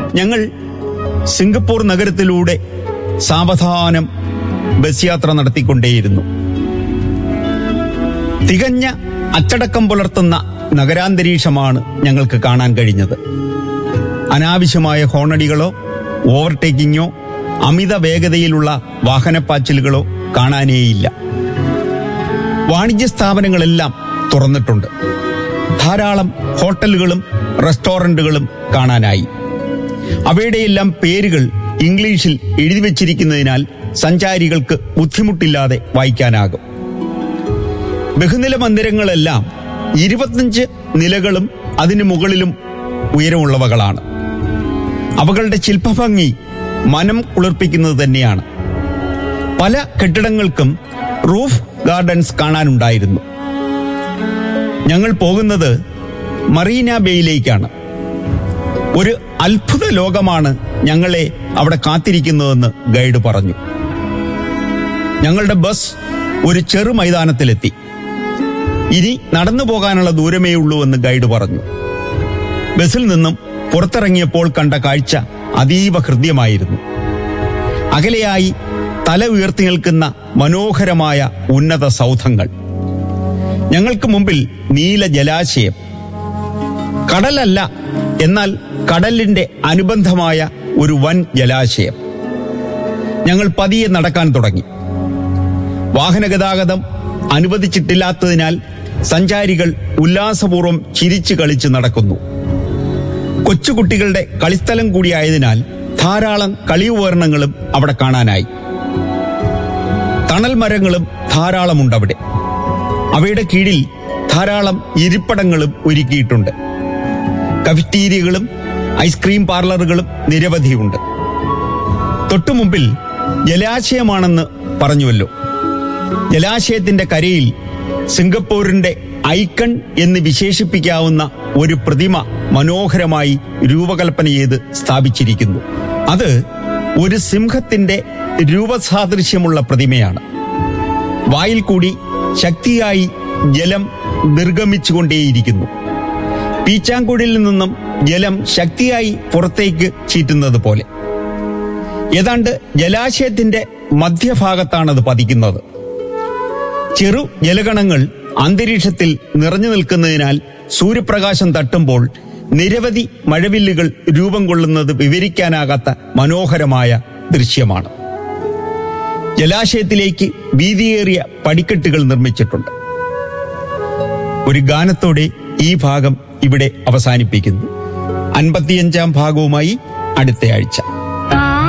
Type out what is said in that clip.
ഞങ്ങൾ സിംഗപ്പൂർ നഗരത്തിലൂടെ സാവധാനം ബസ് യാത്ര നടത്തിക്കൊണ്ടേയിരുന്നു തികഞ്ഞ അച്ചടക്കം പുലർത്തുന്ന നഗരാന്തരീക്ഷമാണ് ഞങ്ങൾക്ക് കാണാൻ കഴിഞ്ഞത് അനാവശ്യമായ ഹോണടികളോ ഓവർടേക്കിങ്ങോ അമിത വേഗതയിലുള്ള വാഹനപ്പാച്ചിലുകളോ കാണാനേയില്ല വാണിജ്യ സ്ഥാപനങ്ങളെല്ലാം തുറന്നിട്ടുണ്ട് ധാരാളം ഹോട്ടലുകളും റെസ്റ്റോറന്റുകളും കാണാനായി അവയുടെയെല്ലാം പേരുകൾ ഇംഗ്ലീഷിൽ എഴുതി വച്ചിരിക്കുന്നതിനാൽ സഞ്ചാരികൾക്ക് ബുദ്ധിമുട്ടില്ലാതെ വായിക്കാനാകും ബഹുനില മന്ദിരങ്ങളെല്ലാം ഇരുപത്തിയഞ്ച് നിലകളും അതിനു മുകളിലും ഉയരമുള്ളവകളാണ് അവകളുടെ ശില്പഭംഗി മനം കുളിർപ്പിക്കുന്നത് തന്നെയാണ് പല കെട്ടിടങ്ങൾക്കും റൂഫ് ഗാർഡൻസ് കാണാനുണ്ടായിരുന്നു ഞങ്ങൾ പോകുന്നത് മറീന ബേയിലേക്കാണ് ഒരു അത്ഭുത ലോകമാണ് ഞങ്ങളെ അവിടെ കാത്തിരിക്കുന്നതെന്ന് ഗൈഡ് പറഞ്ഞു ഞങ്ങളുടെ ബസ് ഒരു ചെറു മൈതാനത്തിലെത്തി ഇനി നടന്നു പോകാനുള്ള ദൂരമേ ഉള്ളൂ എന്ന് ഗൈഡ് പറഞ്ഞു ബസ്സിൽ നിന്നും പുറത്തിറങ്ങിയപ്പോൾ കണ്ട കാഴ്ച അതീവ ഹൃദ്യമായിരുന്നു അകലെയായി തല ഉയർത്തി നിൽക്കുന്ന മനോഹരമായ ഉന്നത സൗധങ്ങൾ ഞങ്ങൾക്ക് മുമ്പിൽ നീല ജലാശയം കടലല്ല എന്നാൽ കടലിന്റെ അനുബന്ധമായ ഒരു വൻ ജലാശയം ഞങ്ങൾ പതിയെ നടക്കാൻ തുടങ്ങി വാഹനഗതാഗതം അനുവദിച്ചിട്ടില്ലാത്തതിനാൽ സഞ്ചാരികൾ ഉല്ലാസപൂർവ്വം ചിരിച്ചു കളിച്ച് നടക്കുന്നു കൊച്ചുകുട്ടികളുടെ കളിസ്ഥലം കൂടിയായതിനാൽ ധാരാളം കളിയുപകരണങ്ങളും അവിടെ കാണാനായി തണൽ മരങ്ങളും ധാരാളമുണ്ടവിടെ അവയുടെ കീഴിൽ ധാരാളം ഇരിപ്പിടങ്ങളും ഒരുക്കിയിട്ടുണ്ട് കഫറ്റീരിയകളും ഐസ്ക്രീം പാർലറുകളും നിരവധിയുണ്ട് തൊട്ടുമുമ്പിൽ ജലാശയമാണെന്ന് പറഞ്ഞുവല്ലോ ജലാശയത്തിന്റെ കരയിൽ സിംഗപ്പൂരിന്റെ ഐക്കൺ എന്ന് വിശേഷിപ്പിക്കാവുന്ന ഒരു പ്രതിമ മനോഹരമായി രൂപകൽപ്പന ചെയ്ത് സ്ഥാപിച്ചിരിക്കുന്നു അത് ഒരു സിംഹത്തിന്റെ രൂപസാദൃശ്യമുള്ള പ്രതിമയാണ് വായിൽ കൂടി ശക്തിയായി ജലം നിർഗമിച്ചുകൊണ്ടേയിരിക്കുന്നു പീച്ചാങ്കുടിൽ നിന്നും ജലം ശക്തിയായി പുറത്തേക്ക് ചീറ്റുന്നത് പോലെ ഏതാണ്ട് ജലാശയത്തിന്റെ മധ്യഭാഗത്താണത് പതിക്കുന്നത് ചെറു ജലഗണങ്ങൾ അന്തരീക്ഷത്തിൽ നിറഞ്ഞു നിൽക്കുന്നതിനാൽ സൂര്യപ്രകാശം തട്ടുമ്പോൾ നിരവധി മഴവില്ലുകൾ രൂപം കൊള്ളുന്നത് വിവരിക്കാനാകാത്ത മനോഹരമായ ദൃശ്യമാണ് ജലാശയത്തിലേക്ക് വീതിയേറിയ പടിക്കെട്ടുകൾ നിർമ്മിച്ചിട്ടുണ്ട് ഒരു ഗാനത്തോടെ ഈ ഭാഗം ഇവിടെ അവസാനിപ്പിക്കുന്നു അൻപത്തിയഞ്ചാം ഭാഗവുമായി അടുത്ത ആഴ്ച